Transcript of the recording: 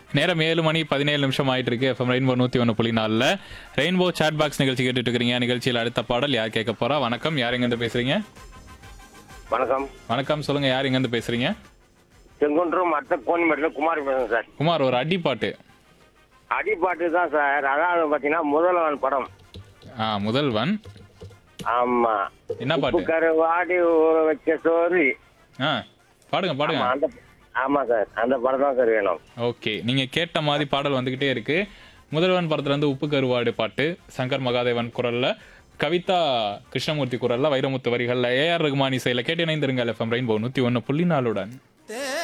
நேரம் ஏழு மணி பதினேழு நிமிஷம் ஆயிட்டு இருக்கு எஃப்எம் ரெயின்போ நூற்றி ஒன்று புள்ளி நாலில் ரெயின்போ சாட் பாக்ஸ் நிகழ்ச்சி கேட்டுட்டு இருக்கிறீங்க நிகழ்ச்சியில் அடுத்த பாடல் யார் கேட்க போறா வணக்கம் யார் எங்கேருந்து பேசுறீங்க வணக்கம் வணக்கம் சொல்லுங்க யார் எங்கேருந்து பேசுறீங்க செங்குன்றம் மற்ற கோணிமேட்டில் குமார் பேசுறேன் சார் குமார் ஒரு அடி பாட்டு அடிப்பாட்டு தான் சார் அதாவது பார்த்தீங்கன்னா முதல்வன் படம் ஆ முதல்வன் ஆமா என்ன பாட்டு உப்புக்கரு வாடி ஊற வச்ச சோறு ஆ பாடுங்க பாடுங்க ஆமா, அந்த ஆமா சார் அந்த படம் தான் சார் வேணும் ஓகே நீங்க கேட்ட மாதிரி பாடல் வந்துகிட்டே இருக்கு முதல்வன் படத்துல இருந்து உப்பு கருவாடு பாட்டு சங்கர் மகாதேவன் குரல்ல கவிதா கிருஷ்ணமூர்த்தி குரல்ல வைரமுத்து வரிகள்ல ஏஆர் ரகுமான் இசையில கேட்டு இணைந்திருங்க எஃப்எம் ரெயின்போ நூத்தி ஒன்னு புள்ளி நாலுடன் தேன்